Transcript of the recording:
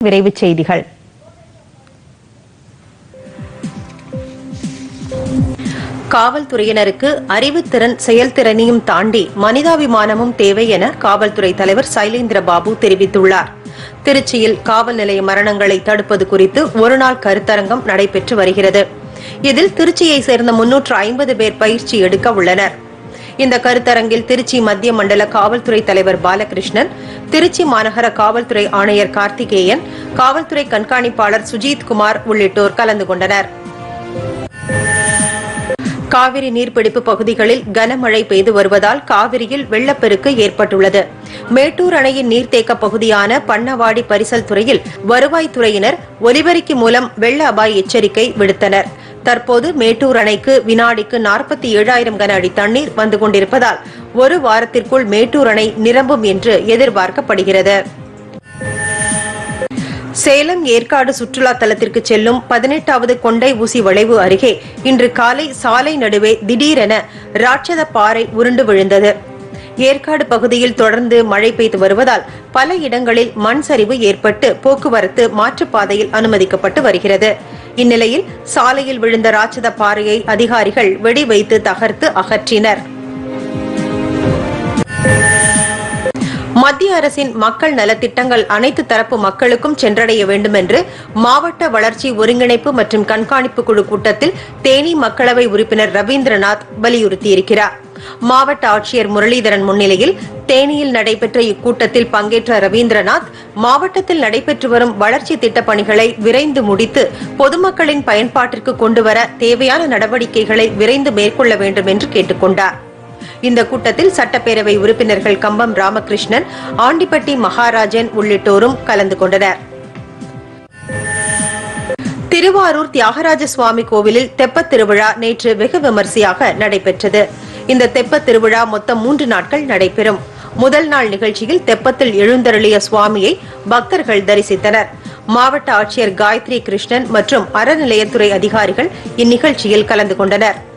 விரைவுச் செய்திகள் காவல்துறையினருக்கு அறிவுத்திறன் செயல்திறனையும் தாண்டி மனிதாபிமானமும் தேவை என காவல்துறை தலைவர் சைலேந்திர பாபு தெரிவித்துள்ளார் திருச்சியில் காவல் நிலைய மரணங்களை தடுப்பது குறித்து ஒருநாள் கருத்தரங்கம் நடைபெற்று வருகிறது இதில் திருச்சியை சேர்ந்த முன்னூற்று ஐம்பது பேர் பயிற்சி எடுக்க உள்ளனர் இந்த கருத்தரங்கில் திருச்சி மத்திய மண்டல காவல்துறை தலைவர் பாலகிருஷ்ணன் திருச்சி மாநகர காவல்துறை ஆணையர் கார்த்திகேயன் காவல்துறை கண்காணிப்பாளர் சுஜித் குமார் உள்ளிட்டோர் கலந்து கொண்டனர் காவிரி நீர்பிடிப்பு பகுதிகளில் கனமழை பெய்து வருவதால் காவிரியில் வெள்ளப்பெருக்கு ஏற்பட்டுள்ளது மேட்டூர் அணையின் நீர்த்தேக்க பகுதியான பண்ணவாடி பரிசல் துறையில் வருவாய்த்துறையினர் ஒலிபெருக்கி மூலம் வெள்ள அபாய எச்சரிக்கை விடுத்தனர் தற்போது மேட்டூர் அணைக்கு வினாடிக்கு நாற்பத்தி ஏழாயிரம் கன அடி தண்ணீர் வந்து கொண்டிருப்பதால் ஒரு வாரத்திற்குள் மேட்டூர் அணை நிரம்பும் என்று எதிர்பார்க்கப்படுகிறது சேலம் ஏற்காடு சுற்றுலா தலத்திற்கு செல்லும் பதினெட்டாவது கொண்டை ஊசி வளைவு அருகே இன்று காலை சாலை நடுவே திடீரென ராட்சத பாறை உருண்டு விழுந்தது ஏற்காடு பகுதியில் தொடர்ந்து மழை பெய்து வருவதால் பல இடங்களில் மண் சரிவு ஏற்பட்டு போக்குவரத்து மாற்றுப்பாதையில் அனுமதிக்கப்பட்டு வருகிறது இந்நிலையில் சாலையில் விழுந்த ராட்சத பாறையை அதிகாரிகள் வெடி வைத்து தகர்த்து அகற்றினர் மத்திய அரசின் மக்கள் நலத்திட்டங்கள் அனைத்து தரப்பு மக்களுக்கும் சென்றடைய வேண்டும் என்று மாவட்ட வளர்ச்சி ஒருங்கிணைப்பு மற்றும் கண்காணிப்பு குழு கூட்டத்தில் தேனி மக்களவை உறுப்பினர் ரவீந்திரநாத் வலியுறுத்தியிருக்கிறார் மாவட்ட ஆட்சியர் முரளிதரன் முன்னிலையில் தேனியில் நடைபெற்ற இக்கூட்டத்தில் பங்கேற்ற ரவீந்திரநாத் மாவட்டத்தில் நடைபெற்று வரும் வளர்ச்சி திட்டப் பணிகளை விரைந்து முடித்து பொதுமக்களின் பயன்பாட்டிற்கு கொண்டுவர தேவையான நடவடிக்கைகளை விரைந்து மேற்கொள்ள வேண்டும் என்று கேட்டுக் கொண்டார் இந்த கூட்டத்தில் சட்டப்பேரவை உறுப்பினர்கள் கம்பம் ராமகிருஷ்ணன் ஆண்டிப்பட்டி மகாராஜன் உள்ளிட்டோரும் கலந்து கொண்டனர் திருவாரூர் தியாகராஜ சுவாமி கோவிலில் தெப்பத் திருவிழா நேற்று வெகு விமரிசையாக நடைபெற்றது இந்த தெப்பத் திருவிழா மொத்தம் மூன்று நாட்கள் நடைபெறும் முதல் நாள் நிகழ்ச்சியில் தெப்பத்தில் எழுந்தருளிய சுவாமியை பக்தர்கள் தரிசித்தனர் மாவட்ட ஆட்சியர் காயத்ரி கிருஷ்ணன் மற்றும் அறநிலையத்துறை அதிகாரிகள் இந்நிகழ்ச்சியில் கலந்து கொண்டனர்